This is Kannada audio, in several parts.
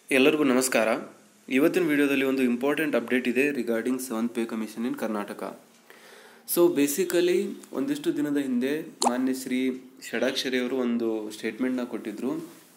ಎಲ್ಲರಿಗೂ ನಮಸ್ಕಾರ ಇವತ್ತಿನ ವಿಡಿಯೋದಲ್ಲಿ ಒಂದು ಇಂಪಾರ್ಟೆಂಟ್ ಅಪ್ಡೇಟ್ ಇದೆ regarding seventh pay commission in Karnataka so basically ಒಂದಿಷ್ಟು ದಿನದ ಹಿಂದೆ ಮಾನ್ಯ ಶ್ರೀ ಷಡಾಕ್ಷರಿ ಅವರು ಒಂದು ಸ್ಟೇಟ್ಮೆಂಟ್ನ ಕೊಟ್ಟಿದ್ದರು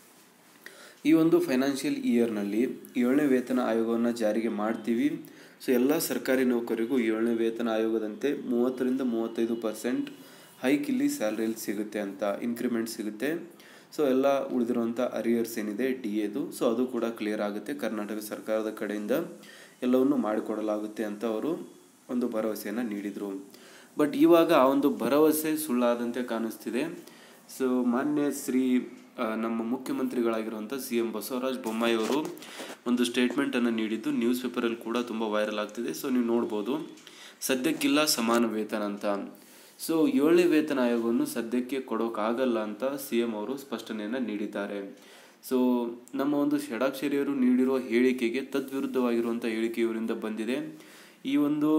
ಈ ಒಂದು ಫೈನಾನ್ಷಿಯಲ್ ಇಯರ್ನಲ್ಲಿ ಏಳನೇ ವೇತನ ಆಯೋಗವನ್ನು ಜಾರಿಗೆ ಮಾಡ್ತೀವಿ ಸೊ ಎಲ್ಲ ಸರ್ಕಾರಿ ನೌಕರಿಗೂ ಏಳನೇ ವೇತನ ಆಯೋಗದಂತೆ ಮೂವತ್ತರಿಂದ ಮೂವತ್ತೈದು ಪರ್ಸೆಂಟ್ ಹೈಕ್ ಇಲ್ಲಿ ಸ್ಯಾಲ್ರಿಯಲ್ಲಿ ಸಿಗುತ್ತೆ ಅಂತ ಇನ್ಕ್ರಿಮೆಂಟ್ ಸಿಗುತ್ತೆ ಸೊ ಎಲ್ಲ ಉಳಿದಿರುವಂಥ ಅರಿಯರ್ಸ್ ಏನಿದೆ ಡಿ ಎದು ಸೊ ಅದು ಕೂಡ ಕ್ಲಿಯರ್ ಆಗುತ್ತೆ ಕರ್ನಾಟಕ ಸರ್ಕಾರದ ಕಡೆಯಿಂದ ಎಲ್ಲವನ್ನು ಮಾಡಿಕೊಡಲಾಗುತ್ತೆ ಅಂತ ಅವರು ಒಂದು ಭರವಸೆಯನ್ನು ನೀಡಿದರು ಬಟ್ ಇವಾಗ ಆ ಒಂದು ಭರವಸೆ ಸುಳ್ಳಾದಂತೆ ಕಾಣಿಸ್ತಿದೆ ಸೊ ಮಾನ್ಯ ಶ್ರೀ ಆ, ನಮ್ಮ ಮುಖ್ಯಮಂತ್ರಿಗಳಾಗಿರುವಂಥ ಸಿ ಎಂ ಬಸವರಾಜ ಬೊಮ್ಮಾಯಿ ಅವರು ಒಂದು ಸ್ಟೇಟ್ಮೆಂಟನ್ನು ನೀಡಿದ್ದು ನ್ಯೂಸ್ ಪೇಪರಲ್ಲಿ ಕೂಡ ತುಂಬ ವೈರಲ್ ಆಗ್ತಿದೆ ಸೊ ನೀವು ನೋಡ್ಬೋದು ಸದ್ಯಕ್ಕಿಲ್ಲ ಸಮಾನ ವೇತನ ಅಂತ ಸೊ ಏಳನೇ ವೇತನ ಆಯೋಗವನ್ನು ಸದ್ಯಕ್ಕೆ ಕೊಡೋಕ್ಕಾಗಲ್ಲ ಅಂತ ಸಿ ಎಂ ಅವರು ಸ್ಪಷ್ಟನೆಯನ್ನು ನೀಡಿದ್ದಾರೆ ಸೊ ನಮ್ಮ ಒಂದು ಷಡಾಕ್ಷರಿಯವರು ನೀಡಿರುವ ಹೇಳಿಕೆಗೆ ತದ್ವಿರುದ್ಧವಾಗಿರುವಂಥ ಹೇಳಿಕೆ ಇವರಿಂದ ಬಂದಿದೆ ಈ ಒಂದು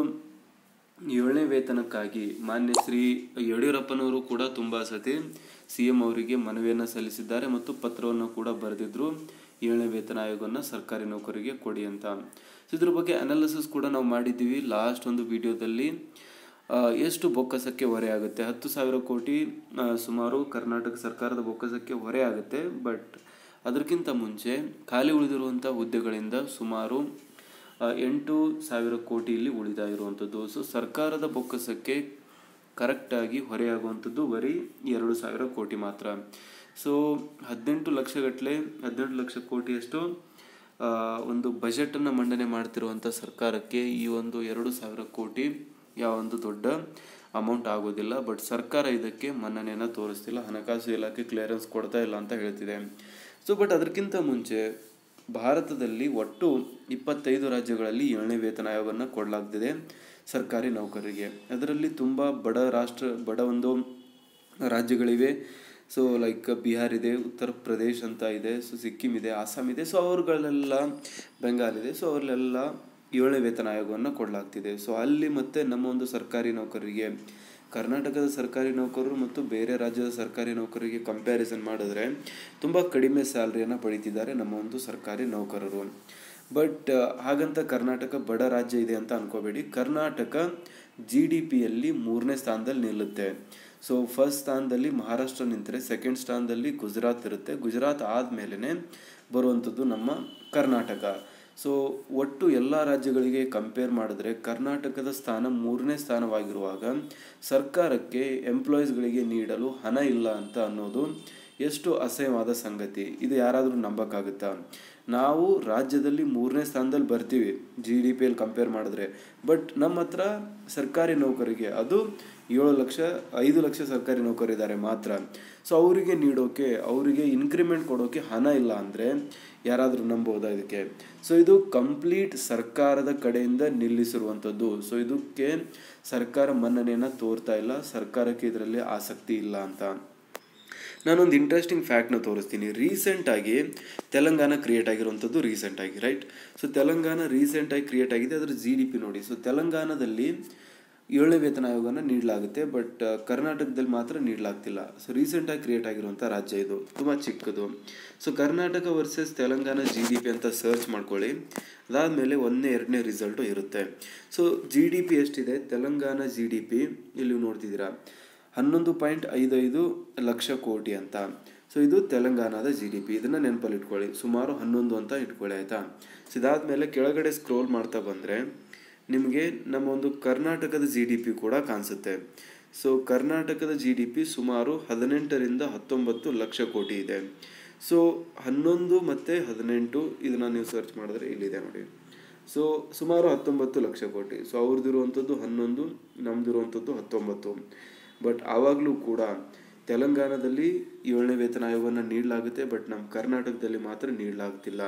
ಏಳನೇ ವೇತನಕ್ಕಾಗಿ ಮಾನ್ಯ ಶ್ರೀ ಯಡಿಯೂರಪ್ಪನವರು ಕೂಡ ತುಂಬ ಸತಿ ಸಿ ಎಂ ಅವರಿಗೆ ಮನವಿಯನ್ನು ಸಲ್ಲಿಸಿದ್ದಾರೆ ಮತ್ತು ಪತ್ರವನ್ನು ಕೂಡ ಬರೆದಿದ್ರು ಏಳನೇ ವೇತನ ಆಯೋಗವನ್ನು ಸರ್ಕಾರಿ ನೌಕರಿಗೆ ಕೊಡಿ ಅಂತ ಸೊ ಇದ್ರ ಬಗ್ಗೆ ಅನಾಲಿಸಿಸ್ ಕೂಡ ನಾವು ಮಾಡಿದ್ದೀವಿ ಲಾಸ್ಟ್ ಒಂದು ವಿಡಿಯೋದಲ್ಲಿ ಆ, ಎಷ್ಟು ಬೊಕ್ಕಸಕ್ಕೆ ಹೊರೆ ಆಗುತ್ತೆ ಹತ್ತು ಸಾವಿರ ಕೋಟಿ ಆ, ಸುಮಾರು ಕರ್ನಾಟಕ ಸರ್ಕಾರದ ಬೊಕ್ಕಸಕ್ಕೆ ಹೊರೆ ಆಗುತ್ತೆ ಬಟ್ ಅದಕ್ಕಿಂತ ಮುಂಚೆ ಖಾಲಿ ಉಳಿದಿರುವಂಥ ಹುದ್ದೆಗಳಿಂದ ಸುಮಾರು ಆ, ಎಂಟು ಸಾವಿರ ಕೋಟಿ ಇಲ್ಲಿ ಉಳಿತಾ ಇರುವಂಥದ್ದು ಸೊ ಸರ್ಕಾರದ ಬೊಕ್ಕಸಕ್ಕೆ ಕರೆಕ್ಟಾಗಿ ಹೊರೆಯಾಗುವಂಥದ್ದು ಬರೀ ಎರಡು ಸಾವಿರ ಕೋಟಿ ಮಾತ್ರ ಸೊ ಹದಿನೆಂಟು ಲಕ್ಷಗಟ್ಟಲೆ ಹದಿನೆಂಟು ಲಕ್ಷ ಕೋಟಿಯಷ್ಟು ಆ, ಒಂದು ಬಜೆಟನ್ನು ಮಂಡನೆ ಮಾಡ್ತಿರುವಂಥ ಸರ್ಕಾರಕ್ಕೆ ಈ ಒಂದು ಎರಡು ಸಾವಿರ ಕೋಟಿ ಯಾವ ಒಂದು ದೊಡ್ಡ ಅಮೌಂಟ್ ಆಗೋದಿಲ್ಲ ಬಟ್ ಸರ್ಕಾರ ಇದಕ್ಕೆ ಮನ್ನಣೆಯನ್ನು ತೋರಿಸ್ತಿಲ್ಲ ಹಣಕಾಸು ಇಲಾಖೆ ಕ್ಲಿಯರೆನ್ಸ್ ಕೊಡ್ತಾ ಇಲ್ಲ ಅಂತ ಹೇಳ್ತಿದೆ ಸೊ ಬಟ್ ಅದಕ್ಕಿಂತ ಮುಂಚೆ ಭಾರತದಲ್ಲಿ ಒಟ್ಟು ಇಪ್ಪತ್ತೈದು ರಾಜ್ಯಗಳಲ್ಲಿ ಏಳನೇ ವೇತನ ಆಯೋಗವನ್ನು ಕೊಡಲಾಗ್ತಿದೆ ಸರ್ಕಾರಿ ನೌಕರರಿಗೆ ಅದರಲ್ಲಿ ತುಂಬ ಬಡ ರಾಷ್ಟ್ರ ಬಡ ಒಂದು ರಾಜ್ಯಗಳಿವೆ ಸೊ ಲೈಕ್ ಬಿಹಾರ್ ಇದೆ ಉತ್ತರ ಪ್ರದೇಶ್ ಅಂತ ಇದೆ ಸೊ ಸಿಕ್ಕಿಂ ಇದೆ ಆಸಾಮ್ ಇದೆ ಸೊ ಅವ್ರುಗಳೆಲ್ಲ ಬೆಂಗಾಲ್ ಇದೆ ಸೊ ಅವರಲ್ಲೆಲ್ಲ ಏಳನೇ ವೇತನ ಆಯೋಗವನ್ನು ಕೊಡಲಾಗ್ತಿದೆ ಸೊ ಅಲ್ಲಿ ಮತ್ತೆ ನಮ್ಮ ಒಂದು ಸರ್ಕಾರಿ ನೌಕರರಿಗೆ ಕರ್ನಾಟಕದ ಸರ್ಕಾರಿ ನೌಕರರು ಮತ್ತು ಬೇರೆ ರಾಜ್ಯದ ಸರ್ಕಾರಿ ನೌಕರರಿಗೆ ಕಂಪ್ಯಾರಿಸನ್ ಮಾಡಿದ್ರೆ ತುಂಬ ಕಡಿಮೆ ಸ್ಯಾಲ್ರಿಯನ್ನು ಪಡಿತಿದ್ದಾರೆ ನಮ್ಮ ಒಂದು ಸರ್ಕಾರಿ ನೌಕರರು ಬಟ್ ಹಾಗಂತ ಕರ್ನಾಟಕ ಬಡ ರಾಜ್ಯ ಇದೆ ಅಂತ ಅನ್ಕೋಬೇಡಿ ಕರ್ನಾಟಕ ಜಿ ಡಿ ಪಿಯಲ್ಲಿ ಮೂರನೇ ಸ್ಥಾನದಲ್ಲಿ ನಿಲ್ಲುತ್ತೆ ಸೊ ಫಸ್ಟ್ ಸ್ಥಾನದಲ್ಲಿ ಮಹಾರಾಷ್ಟ್ರ ನಿಂತರೆ ಸೆಕೆಂಡ್ ಸ್ಥಾನದಲ್ಲಿ ಗುಜರಾತ್ ಇರುತ್ತೆ ಗುಜರಾತ್ ಆದಮೇಲೆ ಬರುವಂಥದ್ದು ನಮ್ಮ ಕರ್ನಾಟಕ ಸೊ ಒಟ್ಟು ಎಲ್ಲ ರಾಜ್ಯಗಳಿಗೆ ಕಂಪೇರ್ ಮಾಡಿದ್ರೆ ಕರ್ನಾಟಕದ ಸ್ಥಾನ ಮೂರನೇ ಸ್ಥಾನವಾಗಿರುವಾಗ ಸರ್ಕಾರಕ್ಕೆ ಎಂಪ್ಲಾಯೀಸ್ಗಳಿಗೆ ನೀಡಲು ಹಣ ಇಲ್ಲ ಅಂತ ಅನ್ನೋದು ಎಷ್ಟು ಅಸಹ್ಯವಾದ ಸಂಗತಿ ಇದು ಯಾರಾದರೂ ನಂಬಕ್ಕಾಗುತ್ತಾ ನಾವು ರಾಜ್ಯದಲ್ಲಿ ಮೂರನೇ ಸ್ಥಾನದಲ್ಲಿ ಬರ್ತೀವಿ ಜಿ ಡಿ ಪಿಯಲ್ಲಿ ಕಂಪೇರ್ ಮಾಡಿದ್ರೆ ಬಟ್ ನಮ್ಮ ಹತ್ರ ಸರ್ಕಾರಿ ನೌಕರಿಗೆ ಅದು ಏಳು ಲಕ್ಷ ಐದು ಲಕ್ಷ ಸರ್ಕಾರಿ ನೌಕರಿದ್ದಾರೆ ಮಾತ್ರ ಸೊ ಅವರಿಗೆ ನೀಡೋಕೆ ಅವರಿಗೆ ಇನ್ಕ್ರಿಮೆಂಟ್ ಕೊಡೋಕೆ ಹಣ ಇಲ್ಲ ಅಂದರೆ ಯಾರಾದರೂ ನಂಬೋದಾ ಇದಕ್ಕೆ ಸೊ ಇದು ಕಂಪ್ಲೀಟ್ ಸರ್ಕಾರದ ಕಡೆಯಿಂದ ನಿಲ್ಲಿಸಿರುವಂಥದ್ದು ಸೊ ಇದಕ್ಕೆ ಸರ್ಕಾರ ಮನ್ನಣೆಯನ್ನು ತೋರ್ತಾ ಇಲ್ಲ ಸರ್ಕಾರಕ್ಕೆ ಇದರಲ್ಲಿ ಆಸಕ್ತಿ ಇಲ್ಲ ಅಂತ ನಾನೊಂದು ಇಂಟ್ರೆಸ್ಟಿಂಗ್ ಫ್ಯಾಕ್ಟ್ನ ತೋರಿಸ್ತೀನಿ ರೀಸೆಂಟಾಗಿ ತೆಲಂಗಾಣ ಕ್ರಿಯೇಟ್ ಆಗಿರುವಂಥದ್ದು ರೀಸೆಂಟಾಗಿ ರೈಟ್ ಸೊ ತೆಲಂಗಾಣ ರೀಸೆಂಟಾಗಿ ಕ್ರಿಯೇಟ್ ಆಗಿದೆ ಅದರ ಜಿ ಡಿ ಪಿ ನೋಡಿ ಸೊ ತೆಲಂಗಾಣದಲ್ಲಿ ಏಳನೇ ವೇತನ ಆಯೋಗನ ನೀಡಲಾಗುತ್ತೆ ಬಟ್ ಕರ್ನಾಟಕದಲ್ಲಿ ಮಾತ್ರ ನೀಡಲಾಗ್ತಿಲ್ಲ ಸೊ ರೀಸೆಂಟಾಗಿ ಕ್ರಿಯೇಟ್ ಆಗಿರುವಂಥ ರಾಜ್ಯ ಇದು ತುಂಬ ಚಿಕ್ಕದು so Karnataka versus Telangana G D P ಅಂತ ಸರ್ಚ್ ಮಾಡ್ಕೊಳ್ಳಿ ಅದಾದಮೇಲೆ ಒಂದನೇ ಎರಡನೇ ರಿಸಲ್ಟು ಇರುತ್ತೆ ಸೊ ಜಿ ಡಿ ಪಿ ಎಷ್ಟಿದೆ ತೆಲಂಗಾಣ ಜಿ ಡಿ ಪಿ ಇಲ್ಲಿ ನೋಡ್ತಿದ್ದೀರಾ ಹನ್ನೊಂದು ಪಾಯಿಂಟ್ ಐದೈದು ಲಕ್ಷ ಕೋಟಿ ಅಂತ ಸೊ ಇದು ತೆಲಂಗಾಣದ ಜಿ ಡಿ ಪಿ ಇದನ್ನು ನೆನಪಲ್ಲಿ ಇಟ್ಕೊಳ್ಳಿ ಸುಮಾರು ಹನ್ನೊಂದು ಅಂತ ಇಟ್ಕೊಳ್ಳಿ ಆಯಿತಾ ಸೊ ಇದಾದಮೇಲೆ ಕೆಳಗಡೆ ಸ್ಕ್ರೋಲ್ ಮಾಡ್ತಾ ಬಂದರೆ ನಿಮಗೆ ನಮ್ಮ ಒಂದು ಕರ್ನಾಟಕದ ಜಿ ಡಿ ಪಿ ಕೂಡ ಕಾಣಿಸುತ್ತೆ ಸೊ ಕರ್ನಾಟಕದ ಜಿ ಡಿ ಪಿ ಸುಮಾರು ಹದಿನೆಂಟರಿಂದ ಹತ್ತೊಂಬತ್ತು ಲಕ್ಷ ಕೋಟಿ ಇದೆ ಸೊ ಹನ್ನೊಂದು ಮತ್ತು ಹದಿನೆಂಟು ಇದನ್ನು ನೀವು ಸರ್ಚ್ ಮಾಡಿದ್ರೆ ಇಲ್ಲಿದೆ ನೋಡಿ ಸೊ ಸುಮಾರು ಹತ್ತೊಂಬತ್ತು ಲಕ್ಷ ಕೋಟಿ ಸೊ ಅವ್ರದ್ದಿರುವಂಥದ್ದು ಹನ್ನೊಂದು ನಮ್ದಿರುವಂಥದ್ದು ಹತ್ತೊಂಬತ್ತು ಬಟ್ ಆವಾಗಲೂ ಕೂಡ ತೆಲಂಗಾಣದಲ್ಲಿ ಏಳನೇ ವೇತನ ಆಯೋಗವನ್ನು ನೀಡಲಾಗುತ್ತೆ ಬಟ್ ನಮ್ಮ ಕರ್ನಾಟಕದಲ್ಲಿ ಮಾತ್ರ ನೀಡಲಾಗ್ತಿಲ್ಲ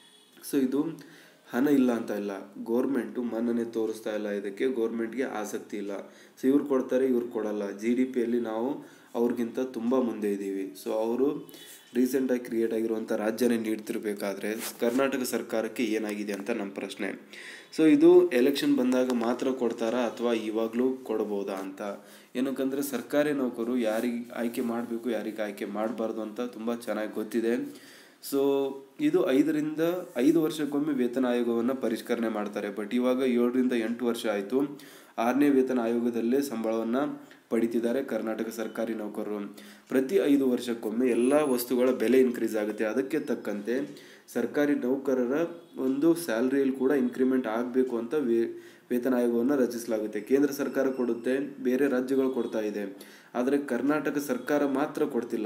ಸೊ ಇದು ಹಣ ಇಲ್ಲ ಅಂತ ಇಲ್ಲ ಗೋರ್ಮೆಂಟು ಮನ್ನಣೆ ತೋರಿಸ್ತಾ ಇಲ್ಲ ಇದಕ್ಕೆ ಗೋರ್ಮೆಂಟ್ಗೆ ಆಸಕ್ತಿ ಇಲ್ಲ ಸೊ ಇವ್ರು ಕೊಡ್ತಾರೆ ಇವ್ರು ಕೊಡಲ್ಲ ಜಿ ಡಿ ಪಿಯಲ್ಲಿ ನಾವು ಅವ್ರಿಗಿಂತ ತುಂಬ ಮುಂದೆ ಇದ್ದೀವಿ ಸೊ ಅವರು ರೀಸೆಂಟಾಗಿ ಕ್ರಿಯೇಟ್ ಆಗಿರುವಂಥ ರಾಜ್ಯನೇ ನೀಡ್ತಿರ್ಬೇಕಾದ್ರೆ ಕರ್ನಾಟಕ ಸರ್ಕಾರಕ್ಕೆ ಏನಾಗಿದೆ ಅಂತ ನಮ್ಮ ಪ್ರಶ್ನೆ ಸೊ ಇದು ಎಲೆಕ್ಷನ್ ಬಂದಾಗ ಮಾತ್ರ ಕೊಡ್ತಾರಾ ಅಥವಾ ಇವಾಗಲೂ ಕೊಡ್ಬೋದಾ ಅಂತ ಏನಕ್ಕಂದರೆ ಸರ್ಕಾರಿ ನೌಕರು ಯಾರಿಗೆ ಆಯ್ಕೆ ಮಾಡಬೇಕು ಯಾರಿಗೆ ಆಯ್ಕೆ ಮಾಡಬಾರ್ದು ಅಂತ ತುಂಬ ಚೆನ್ನಾಗಿ ಗೊತ್ತಿದೆ ಸೊ ಇದು ಐದರಿಂದ ಐದು ವರ್ಷಕ್ಕೊಮ್ಮೆ ವೇತನ ಆಯೋಗವನ್ನು ಪರಿಷ್ಕರಣೆ ಮಾಡ್ತಾರೆ ಬಟ್ ಇವಾಗ ಏಳರಿಂದ ಎಂಟು ವರ್ಷ ಆಯಿತು ಆರನೇ ವೇತನ ಆಯೋಗದಲ್ಲೇ ಸಂಬಳವನ್ನು ಪಡಿತಿದ್ದಾರೆ ಕರ್ನಾಟಕ ಸರ್ಕಾರಿ ನೌಕರರು ಪ್ರತಿ ಐದು ವರ್ಷಕ್ಕೊಮ್ಮೆ ಎಲ್ಲ ವಸ್ತುಗಳ ಬೆಲೆ ಇನ್ಕ್ರೀಸ್ ಆಗುತ್ತೆ ಅದಕ್ಕೆ ತಕ್ಕಂತೆ ಸರ್ಕಾರಿ ನೌಕರರ ಒಂದು ಸ್ಯಾಲ್ರಿಯಲ್ಲಿ ಕೂಡ ಇನ್ಕ್ರಿಮೆಂಟ್ ಆಗಬೇಕು ಅಂತ ವೇ ವೇತನ ಆಯೋಗವನ್ನು ರಚಿಸಲಾಗುತ್ತೆ ಕೇಂದ್ರ ಸರ್ಕಾರ ಕೊಡುತ್ತೆ ಬೇರೆ ರಾಜ್ಯಗಳು ಕೊಡ್ತಾ ಇದೆ ಆದರೆ ಕರ್ನಾಟಕ ಸರ್ಕಾರ ಮಾತ್ರ ಕೊಡ್ತಿಲ್ಲ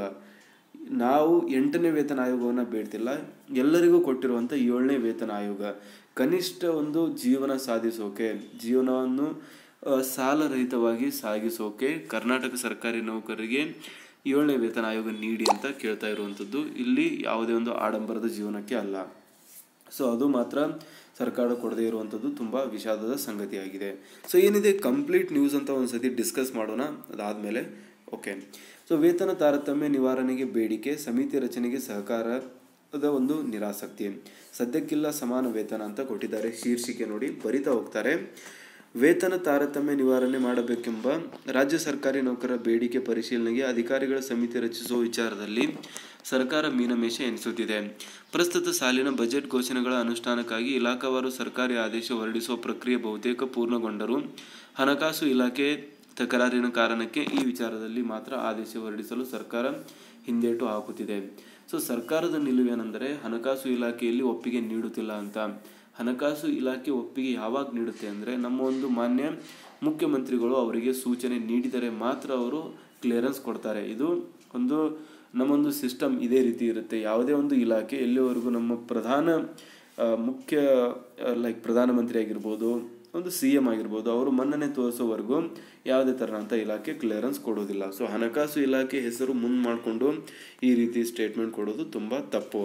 ನಾವು ಎಂಟನೇ ವೇತನ ಆಯೋಗವನ್ನು ಬೇಡ್ತಿಲ್ಲ ಎಲ್ಲರಿಗೂ ಕೊಟ್ಟಿರುವಂಥ ಏಳನೇ ವೇತನ ಆಯೋಗ ಕನಿಷ್ಠ ಒಂದು ಜೀವನ ಸಾಧಿಸೋಕೆ ಜೀವನವನ್ನು ಆ, ಸಾಲರಹಿತವಾಗಿ ಸಾಗಿಸೋಕೆ ಕರ್ನಾಟಕ ಸರ್ಕಾರಿ ನೌಕರರಿಗೆ ಏಳನೇ ವೇತನ ಆಯೋಗ ನೀಡಿ ಅಂತ ಕೇಳ್ತಾ ಇರುವಂಥದ್ದು ಇಲ್ಲಿ ಯಾವುದೇ ಒಂದು ಆಡಂಬರದ ಜೀವನಕ್ಕೆ ಅಲ್ಲ ಸೊ ಅದು ಮಾತ್ರ ಸರ್ಕಾರ ಕೊಡದೇ ಇರುವಂಥದ್ದು ತುಂಬ ವಿಷಾದದ ಸಂಗತಿಯಾಗಿದೆ ಸೊ ಏನಿದೆ ಕಂಪ್ಲೀಟ್ ನ್ಯೂಸ್ ಅಂತ ಒಂದು ಸತಿ ಡಿಸ್ಕಸ್ ಮಾಡೋಣ ಅದಾದಮೇಲೆ ಓಕೆ ಸೊ ವೇತನ ತಾರತಮ್ಯ ನಿವಾರಣೆಗೆ ಬೇಡಿಕೆ ಸಮಿತಿ ರಚನೆಗೆ ಸಹಕಾರದ ಒಂದು ನಿರಾಸಕ್ತಿ ಸದ್ಯಕ್ಕಿಲ್ಲ ಸಮಾನ ವೇತನ ಅಂತ ಕೊಟ್ಟಿದ್ದಾರೆ ಶೀರ್ಷಿಕೆ ನೋಡಿ ಬರಿತಾ ಹೋಗ್ತಾರೆ ವೇತನ ತಾರತಮ್ಯ ನಿವಾರಣೆ ಮಾಡಬೇಕೆಂಬ ರಾಜ್ಯ ಸರ್ಕಾರಿ ನೌಕರರ ಬೇಡಿಕೆ ಪರಿಶೀಲನೆಗೆ ಅಧಿಕಾರಿಗಳ ಸಮಿತಿ ರಚಿಸುವ ವಿಚಾರದಲ್ಲಿ ಸರ್ಕಾರ ಮೀನಮೇಷ ಎನಿಸುತ್ತಿದೆ ಪ್ರಸ್ತುತ ಸಾಲಿನ ಬಜೆಟ್ ಘೋಷಣೆಗಳ ಅನುಷ್ಠಾನಕ್ಕಾಗಿ ಇಲಾಖಾವಾರು ಸರ್ಕಾರಿ ಆದೇಶ ಹೊರಡಿಸುವ ಪ್ರಕ್ರಿಯೆ ಬಹುತೇಕ ಪೂರ್ಣಗೊಂಡರೂ ಹಣಕಾಸು ಇಲಾಖೆ ತಕರಾರಿನ ಕಾರಣಕ್ಕೆ ಈ ವಿಚಾರದಲ್ಲಿ ಮಾತ್ರ ಆದೇಶ ಹೊರಡಿಸಲು ಸರ್ಕಾರ ಹಿಂದೇಟು ಹಾಕುತ್ತಿದೆ ಸೊ ಸರ್ಕಾರದ ನಿಲುವೇನೆಂದರೆ ಹಣಕಾಸು ಇಲಾಖೆಯಲ್ಲಿ ಒಪ್ಪಿಗೆ ನೀಡುತ್ತಿಲ್ಲ ಅಂತ ಹಣಕಾಸು ಇಲಾಖೆ ಒಪ್ಪಿಗೆ ಯಾವಾಗ ನೀಡುತ್ತೆ ಅಂದರೆ ನಮ್ಮ ಒಂದು ಮಾನ್ಯ ಮುಖ್ಯಮಂತ್ರಿಗಳು ಅವರಿಗೆ ಸೂಚನೆ ನೀಡಿದರೆ ಮಾತ್ರ ಅವರು ಕ್ಲಿಯರೆನ್ಸ್ ಕೊಡ್ತಾರೆ ಇದು ಒಂದು ನಮ್ಮೊಂದು ಸಿಸ್ಟಮ್ ಇದೇ ರೀತಿ ಇರುತ್ತೆ ಯಾವುದೇ ಒಂದು ಇಲಾಖೆ ಎಲ್ಲಿವರೆಗೂ ನಮ್ಮ ಪ್ರಧಾನ ಆ, ಮುಖ್ಯ ಲೈಕ್ ಪ್ರಧಾನಮಂತ್ರಿ ಆಗಿರ್ಬೋದು ಒಂದು ಸಿ ಎಮ್ ಆಗಿರ್ಬೋದು ಅವರು ಮನ್ನಣೆ ತೋರಿಸೋವರೆಗೂ ಯಾವುದೇ ಥರನಂಥ ಇಲಾಖೆ ಕ್ಲಿಯರೆನ್ಸ್ ಕೊಡೋದಿಲ್ಲ ಸೊ ಹಣಕಾಸು ಇಲಾಖೆ ಹೆಸರು ಮುಂದೆ ಮಾಡಿಕೊಂಡು ಈ ರೀತಿ ಸ್ಟೇಟ್ಮೆಂಟ್ ಕೊಡೋದು ತುಂಬ ತಪ್ಪು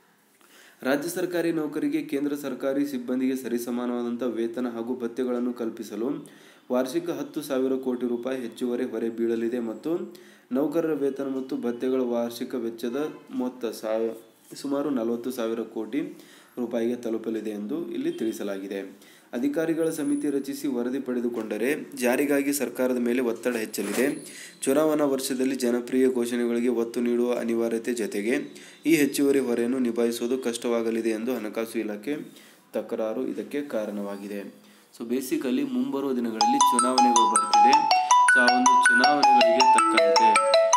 ರಾಜ್ಯ ಸರ್ಕಾರಿ ನೌಕರಿಗೆ ಕೇಂದ್ರ ಸರ್ಕಾರಿ ಸಿಬ್ಬಂದಿಗೆ ಸರಿಸಮಾನವಾದಂಥ ವೇತನ ಹಾಗೂ ಭತ್ಯೆಗಳನ್ನು ಕಲ್ಪಿಸಲು ವಾರ್ಷಿಕ ಹತ್ತು ಸಾವಿರ ಕೋಟಿ ರೂಪಾಯಿ ಹೆಚ್ಚುವರಿ ಹೊರೆ ಬೀಳಲಿದೆ ಮತ್ತು ನೌಕರರ ವೇತನ ಮತ್ತು ಭತ್ಯೆಗಳ ವಾರ್ಷಿಕ ವೆಚ್ಚದ ಮೊತ್ತ ಸಾವ ಸುಮಾರು ನಲವತ್ತು ಸಾವಿರ ಕೋಟಿ ರೂಪಾಯಿಗೆ ತಲುಪಲಿದೆ ಎಂದು ಇಲ್ಲಿ ತಿಳಿಸಲಾಗಿದೆ ಅಧಿಕಾರಿಗಳ ಸಮಿತಿ ರಚಿಸಿ ವರದಿ ಪಡೆದುಕೊಂಡರೆ ಜಾರಿಗಾಗಿ ಸರ್ಕಾರದ ಮೇಲೆ ಒತ್ತಡ ಹೆಚ್ಚಲಿದೆ ಚುನಾವಣಾ ವರ್ಷದಲ್ಲಿ ಜನಪ್ರಿಯ ಘೋಷಣೆಗಳಿಗೆ ಒತ್ತು ನೀಡುವ ಅನಿವಾರ್ಯತೆ ಜತೆಗೆ ಈ ಹೆಚ್ಚುವರಿ ಹೊರೆಯನ್ನು ನಿಭಾಯಿಸುವುದು ಕಷ್ಟವಾಗಲಿದೆ ಎಂದು ಹಣಕಾಸು ಇಲಾಖೆ ತಕರಾರು ಇದಕ್ಕೆ ಕಾರಣವಾಗಿದೆ ಸೊ ಬೇಸಿಕಲಿ ಮುಂಬರುವ ದಿನಗಳಲ್ಲಿ ಚುನಾವಣೆಗಳು ಬರ್ತಿದೆ ಸೊ ಆ ಒಂದು ಚುನಾವಣೆಗಳಿಗೆ ತಕ್ಕಂತೆ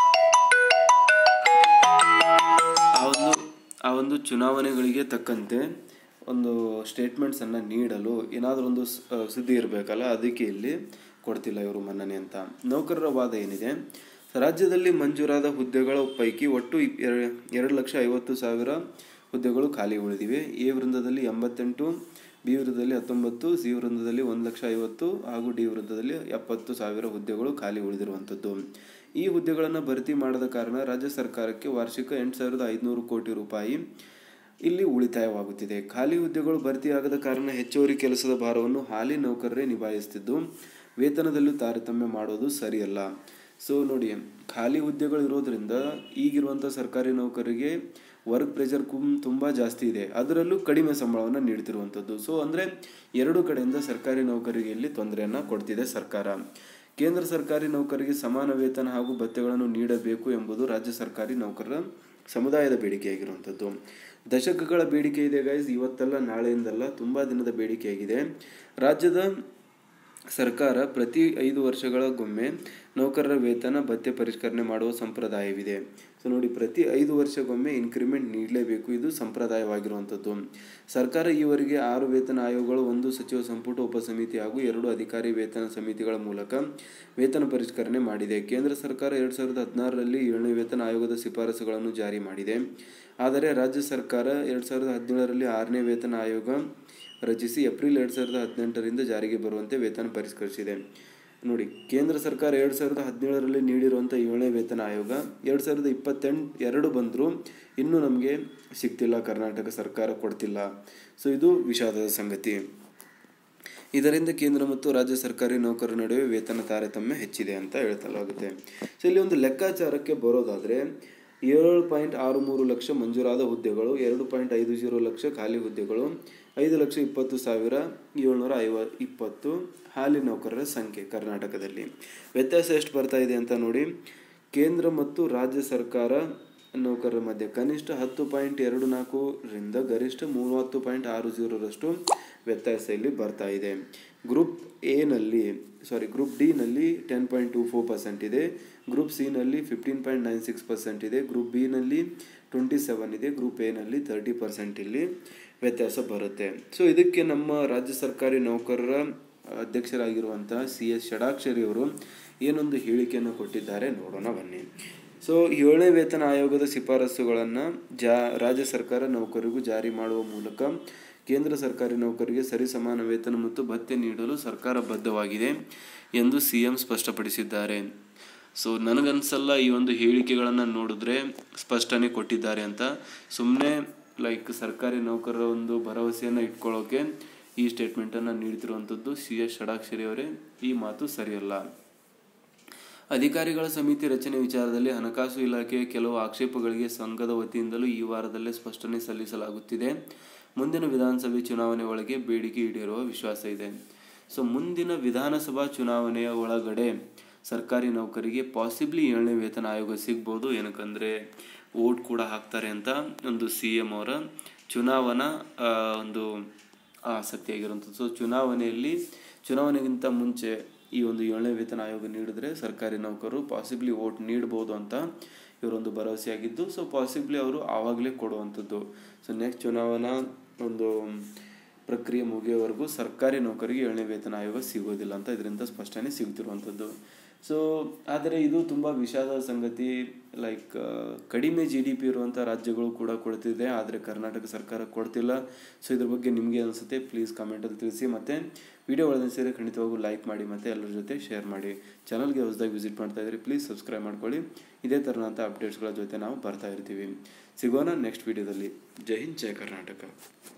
ಆ ಒಂದು ಆ ಒಂದು ಚುನಾವಣೆಗಳಿಗೆ ತಕ್ಕಂತೆ ಒಂದು ಸ್ಟೇಟ್ಮೆಂಟ್ಸನ್ನು ನೀಡಲು ಏನಾದರೂ ಒಂದು ಸ್- ಆ, ಸುದ್ದಿ ಇರಬೇಕಲ್ಲ ಅದಕ್ಕೆ ಇಲ್ಲಿ ಕೊಡ್ತಿಲ್ಲ ಇವರು ಮನ್ನಣೆ ಅಂತ ನೌಕರರ ವಾದ ಏನಿದೆ ರಾಜ್ಯದಲ್ಲಿ ಮಂಜೂರಾದ ಹುದ್ದೆಗಳ ಪೈಕಿ ಒಟ್ಟು ಇಪ್- ಎರ- ಎರಡು ಲಕ್ಷ ಐವತ್ತು ಸಾವಿರ ಹುದ್ದೆಗಳು ಖಾಲಿ ಉಳಿದಿವೆ ಎ ವೃಂದದಲ್ಲಿ ಎಂಬತ್ತೆಂಟು ಬಿ ವೃಂದದಲ್ಲಿ ಹತ್ತೊಂಬತ್ತು ಸಿ ವೃಂದದಲ್ಲಿ ಒಂದು ಲಕ್ಷ ಐವತ್ತು ಹಾಗೂ ಡಿ ವೃಂದದಲ್ಲಿ ಎಪ್ಪತ್ತು ಸಾವಿರ ಹುದ್ದೆಗಳು ಖಾಲಿ ಉಳಿದಿರುವಂಥದ್ದು ಈ ಹುದ್ದೆಗಳನ್ನು ಭರ್ತಿ ಮಾಡದ ಕಾರಣ ರಾಜ್ಯ ಸರ್ಕಾರಕ್ಕೆ ವಾರ್ಷಿಕ ಎಂಟು ಸಾವಿರದ ಐದುನೂರು ಕೋಟಿ ರೂಪಾಯಿ ಇಲ್ಲಿ ಉಳಿತಾಯವಾಗುತ್ತಿದೆ ಖಾಲಿ ಹುದ್ದೆಗಳು ಭರ್ತಿಯಾಗದ ಕಾರಣ ಹೆಚ್ಚುವರಿ ಕೆಲಸದ ಭಾರವನ್ನು ಹಾಲಿ ನೌಕರರೇ ನಿಭಾಯಿಸುತ್ತಿದ್ದು ವೇತನದಲ್ಲೂ ತಾರತಮ್ಯ ಮಾಡೋದು ಸರಿಯಲ್ಲ ಸೊ ನೋಡಿ ಖಾಲಿ ಹುದ್ದೆಗಳು ಇರೋದ್ರಿಂದ ಈಗಿರುವಂಥ ಸರ್ಕಾರಿ ನೌಕರರಿಗೆ ವರ್ಕ್ ಪ್ರೆಷರ್ ಕುಂ ತುಂಬ ಜಾಸ್ತಿ ಇದೆ ಅದರಲ್ಲೂ ಕಡಿಮೆ ಸಂಬಳವನ್ನು ನೀಡ್ತಿರುವಂಥದ್ದು ಸೊ ಅಂದರೆ ಎರಡು ಕಡೆಯಿಂದ ಸರ್ಕಾರಿ ನೌಕರಿಗೆ ಇಲ್ಲಿ ತೊಂದರೆಯನ್ನು ಕೊಡ್ತಿದೆ ಸರ್ಕಾರ ಕೇಂದ್ರ ಸರ್ಕಾರಿ ನೌಕರಿಗೆ ಸಮಾನ ವೇತನ ಹಾಗೂ ಭತ್ಯೆಗಳನ್ನು ನೀಡಬೇಕು ಎಂಬುದು ರಾಜ್ಯ ಸರ್ಕಾರಿ ನೌಕರರ ಸಮುದಾಯದ ಬೇಡಿಕೆಯಾಗಿರುವಂಥದ್ದು ದಶಕಗಳ ಬೇಡಿಕೆ ಇದೆ ಗೈಸ್ ಇವತ್ತಲ್ಲ ನಾಳೆಯಿಂದಲ್ಲ ತುಂಬ ದಿನದ ಬೇಡಿಕೆಯಾಗಿದೆ ರಾಜ್ಯದ ಸರ್ಕಾರ ಪ್ರತಿ ಐದು ವರ್ಷಗಳಿಗೊಮ್ಮೆ ನೌಕರರ ವೇತನ ಭತ್ಯೆ ಪರಿಷ್ಕರಣೆ ಮಾಡುವ ಸಂಪ್ರದಾಯವಿದೆ ಸೊ ನೋಡಿ ಪ್ರತಿ ಐದು ವರ್ಷಕ್ಕೊಮ್ಮೆ ಇನ್ಕ್ರಿಮೆಂಟ್ ನೀಡಲೇಬೇಕು ಇದು ಸಂಪ್ರದಾಯವಾಗಿರುವಂಥದ್ದು ಸರ್ಕಾರ ಈವರೆಗೆ ಆರು ವೇತನ ಆಯೋಗಗಳು ಒಂದು ಸಚಿವ ಸಂಪುಟ ಉಪಸಮಿತಿ ಹಾಗೂ ಎರಡು ಅಧಿಕಾರಿ ವೇತನ ಸಮಿತಿಗಳ ಮೂಲಕ ವೇತನ ಪರಿಷ್ಕರಣೆ ಮಾಡಿದೆ ಕೇಂದ್ರ ಸರ್ಕಾರ ಎರಡು ಸಾವಿರದ ಹದಿನಾರರಲ್ಲಿ ಏಳನೇ ವೇತನ ಆಯೋಗದ ಶಿಫಾರಸುಗಳನ್ನು ಜಾರಿ ಮಾಡಿದೆ ಆದರೆ ರಾಜ್ಯ ಸರ್ಕಾರ ಎರಡು ಸಾವಿರದ ಹದಿನೇಳರಲ್ಲಿ ಆರನೇ ವೇತನ ಆಯೋಗ ರಚಿಸಿ ಏಪ್ರಿಲ್ ಎರಡು ಸಾವಿರದ ಹದಿನೆಂಟರಿಂದ ಜಾರಿಗೆ ಬರುವಂತೆ ವೇತನ ಪರಿಷ್ಕರಿಸಿದೆ ನೋಡಿ ಕೇಂದ್ರ ಸರ್ಕಾರ ಎರಡು ಸಾವಿರದ ಹದಿನೇಳರಲ್ಲಿ ನೀಡಿರುವಂಥ ಏಳನೇ ವೇತನ ಆಯೋಗ ಎರಡು ಸಾವಿರದ ಇಪ್ಪತ್ತೆಂಟು ಎರಡು ಬಂದರೂ ಇನ್ನೂ ನಮಗೆ ಸಿಗ್ತಿಲ್ಲ ಕರ್ನಾಟಕ ಸರ್ಕಾರ ಕೊಡ್ತಿಲ್ಲ ಸೊ ಇದು ವಿಷಾದದ ಸಂಗತಿ ಇದರಿಂದ ಕೇಂದ್ರ ಮತ್ತು ರಾಜ್ಯ ಸರ್ಕಾರಿ ನೌಕರರ ನಡುವೆ ವೇತನ ತಾರತಮ್ಯ ಹೆಚ್ಚಿದೆ ಅಂತ ಹೇಳ್ತಲಾಗುತ್ತೆ ಸೊ ಇಲ್ಲಿ ಒಂದು ಲೆಕ್ಕಾಚಾರಕ್ಕೆ ಬರೋದಾದರೆ ಏಳು ಪಾಯಿಂಟ್ ಆರು ಮೂರು ಲಕ್ಷ ಮಂಜೂರಾದ ಹುದ್ದೆಗಳು ಎರಡು ಪಾಯಿಂಟ್ ಐದು ಜೀರೋ ಲಕ್ಷ ಖಾಲಿ ಹುದ್ದೆಗಳು ಐದು ಲಕ್ಷ ಇಪ್ಪತ್ತು ಸಾವಿರ ಏಳ್ನೂರ ಐವ ಇಪ್ಪತ್ತು ಹಾಲಿ ನೌಕರರ ಸಂಖ್ಯೆ ಕರ್ನಾಟಕದಲ್ಲಿ ವ್ಯತ್ಯಾಸ ಎಷ್ಟು ಬರ್ತಾ ಇದೆ ಅಂತ ನೋಡಿ ಕೇಂದ್ರ ಮತ್ತು ರಾಜ್ಯ ಸರ್ಕಾರ ನೌಕರರ ಮಧ್ಯೆ ಕನಿಷ್ಠ ಹತ್ತು ಪಾಯಿಂಟ್ ಎರಡು ನಾಲ್ಕರಿಂದ ಗರಿಷ್ಠ ಮೂವತ್ತು ಪಾಯಿಂಟ್ ಆರು ಜೀರೋರಷ್ಟು ವ್ಯತ್ಯಾಸ ಇಲ್ಲಿ ಬರ್ತಾ ಇದೆ ಗ್ರೂಪ್ ಎನಲ್ಲಿ ಸಾರಿ ಗ್ರೂಪ್ ಡಿನಲ್ಲಿ ten point two four percent ಇದೆ ಗ್ರೂಪ್ ಸಿನಲ್ಲಿ fifteen point nine six percent ಇದೆ ಗ್ರೂಪ್ ಬಿನಲ್ಲಿ ಟ್ವೆಂಟಿ ಸೆವೆನ್ ಇದೆ ಗ್ರೂಪ್ ಎನಲ್ಲಿ ತರ್ಟಿ ಪರ್ಸೆಂಟ್ ಇಲ್ಲಿ ವ್ಯತ್ಯಾಸ ಬರುತ್ತೆ ಸೊ ಇದಕ್ಕೆ ನಮ್ಮ ರಾಜ್ಯ ಸರ್ಕಾರಿ ನೌಕರರ ಅಧ್ಯಕ್ಷರಾಗಿರುವಂತಹ ಸಿ ಎಸ್ ಷಡಾಕ್ಷರಿ ಅವರು ಏನೊಂದು ಹೇಳಿಕೆಯನ್ನು ಕೊಟ್ಟಿದ್ದಾರೆ ನೋಡೋಣ ಬನ್ನಿ ಸೊ ಏಳನೇ ವೇತನ ಆಯೋಗದ ಶಿಫಾರಸುಗಳನ್ನು ಜಾ ರಾಜ್ಯ ಸರ್ಕಾರ ನೌಕರರಿಗೂ ಜಾರಿ ಮಾಡುವ ಮೂಲಕ ಕೇಂದ್ರ ಸರ್ಕಾರಿ ನೌಕರರಿಗೆ ಸರಿಸಮಾನ ವೇತನ ಮತ್ತು ಭತ್ಯೆ ನೀಡಲು ಸರ್ಕಾರ ಬದ್ಧವಾಗಿದೆ ಎಂದು ಸಿ ಎಂ ಸ್ಪಷ್ಟಪಡಿಸಿದ್ದಾರೆ ಸೊ ನನಗನ್ಸಲ್ಲ ಈ ಒಂದು ಹೇಳಿಕೆಗಳನ್ನು ನೋಡಿದ್ರೆ ಸ್ಪಷ್ಟನೆ ಕೊಟ್ಟಿದ್ದಾರೆ ಅಂತ ಸುಮ್ಮನೆ ಲೈಕ್ ಸರ್ಕಾರಿ ನೌಕರರ ಒಂದು ಭರವಸೆಯನ್ನು ಇಟ್ಕೊಳ್ಳೋಕೆ ಈ ಸ್ಟೇಟ್ಮೆಂಟನ್ನು ನೀಡ್ತಿರುವಂಥದ್ದು ಸಿ ಎಸ್ ಷಡಾಕ್ಷರಿ ಅವರೇ ಈ ಮಾತು ಸರಿಯಲ್ಲ ಅಧಿಕಾರಿಗಳ ಸಮಿತಿ ರಚನೆ ವಿಚಾರದಲ್ಲಿ ಹಣಕಾಸು ಇಲಾಖೆಯ ಕೆಲವು ಆಕ್ಷೇಪಗಳಿಗೆ ಸಂಘದ ವತಿಯಿಂದಲೂ ಈ ವಾರದಲ್ಲೇ ಸ್ಪಷ್ಟನೆ ಸಲ್ಲಿಸಲಾಗುತ್ತಿದೆ ಮುಂದಿನ ವಿಧಾನಸಭೆ ಚುನಾವಣೆ ಒಳಗೆ ಬೇಡಿಕೆ ಈಡೇರುವ ವಿಶ್ವಾಸ ಇದೆ ಸೊ ಮುಂದಿನ ವಿಧಾನಸಭಾ ಚುನಾವಣೆಯ ಒಳಗಡೆ ಸರ್ಕಾರಿ ನೌಕರಿಗೆ ಪಾಸಿಬ್ಲಿ ಏಳನೇ ವೇತನ ಆಯೋಗ ಸಿಗ್ಬೋದು ಏನಕ್ಕಂದರೆ ಓಟ್ ಕೂಡ ಹಾಕ್ತಾರೆ ಅಂತ ಒಂದು ಸಿ ಎಂ ಅವರ ಚುನಾವಣಾ ಆ, ಒಂದು ಆಸಕ್ತಿಯಾಗಿರುವಂಥದ್ದು ಸೊ ಚುನಾವಣೆಯಲ್ಲಿ ಚುನಾವಣೆಗಿಂತ ಮುಂಚೆ ಈ ಒಂದು ಏಳನೇ ವೇತನ ಆಯೋಗ ನೀಡಿದ್ರೆ ಸರ್ಕಾರಿ ನೌಕರರು ಪಾಸಿಬ್ಲಿ ಓಟ್ ನೀಡ್ಬೋದು ಅಂತ ಇವರೊಂದು ಭರವಸೆಯಾಗಿದ್ದು ಸೊ ಪಾಸಿಬ್ಲಿ ಅವರು ಆವಾಗಲೇ ಕೊಡುವಂಥದ್ದು ಸೊ ನೆಕ್ಸ್ಟ್ ಚುನಾವಣಾ ಒಂದು ಪ್ರಕ್ರಿಯೆ ಮುಗಿಯೋವರೆಗೂ ಸರ್ಕಾರಿ ನೌಕರಿಗೆ ಏಳನೇ ವೇತನ ಆಯೋಗ ಸಿಗೋದಿಲ್ಲ ಅಂತ ಇದರಿಂದ ಸ್ಪಷ್ಟನೆ ಸಿಗ್ತಿರುವಂಥದ್ದು ಸೊ ಆದರೆ ಇದು ತುಂಬ ವಿಷಾದದ ಸಂಗತಿ ಲೈಕ್ ಕಡಿಮೆ ಜಿ ಡಿ ಪಿ ಇರುವಂಥ ರಾಜ್ಯಗಳು ಕೂಡ ಕೊಡ್ತಿದೆ ಆದರೆ ಕರ್ನಾಟಕ ಸರ್ಕಾರ ಕೊಡ್ತಿಲ್ಲ ಸೊ ಇದ್ರ ಬಗ್ಗೆ ನಿಮಗೆ ಅನಿಸುತ್ತೆ ಪ್ಲೀಸ್ ಕಮೆಂಟಲ್ಲಿ ತಿಳಿಸಿ ಮತ್ತು ವಿಡಿಯೋ ಒಳಗೆ ಸೇರಿ ಖಂಡಿತವಾಗೂ ಲೈಕ್ ಮಾಡಿ ಮತ್ತು ಎಲ್ಲರ ಜೊತೆ ಶೇರ್ ಮಾಡಿ ಚಾನಲ್ಗೆ ಹೊಸದಾಗಿ ವಿಸಿಟ್ ಮಾಡ್ತಾ ಇದ್ರಿ ಪ್ಲೀಸ್ ಸಬ್ಸ್ಕ್ರೈಬ್ ಮಾಡ್ಕೊಳ್ಳಿ ಇದೇ ಥರನಂಥ ಅಪ್ಡೇಟ್ಸ್ಗಳ ಜೊತೆ ನಾವು ಬರ್ತಾ ಇರ್ತೀವಿ ಸಿಗೋಣ ನೆಕ್ಸ್ಟ್ ವಿಡಿಯೋದಲ್ಲಿ ಜೈ ಹಿಂದ್ ಜೈ ಕರ್ನಾಟಕ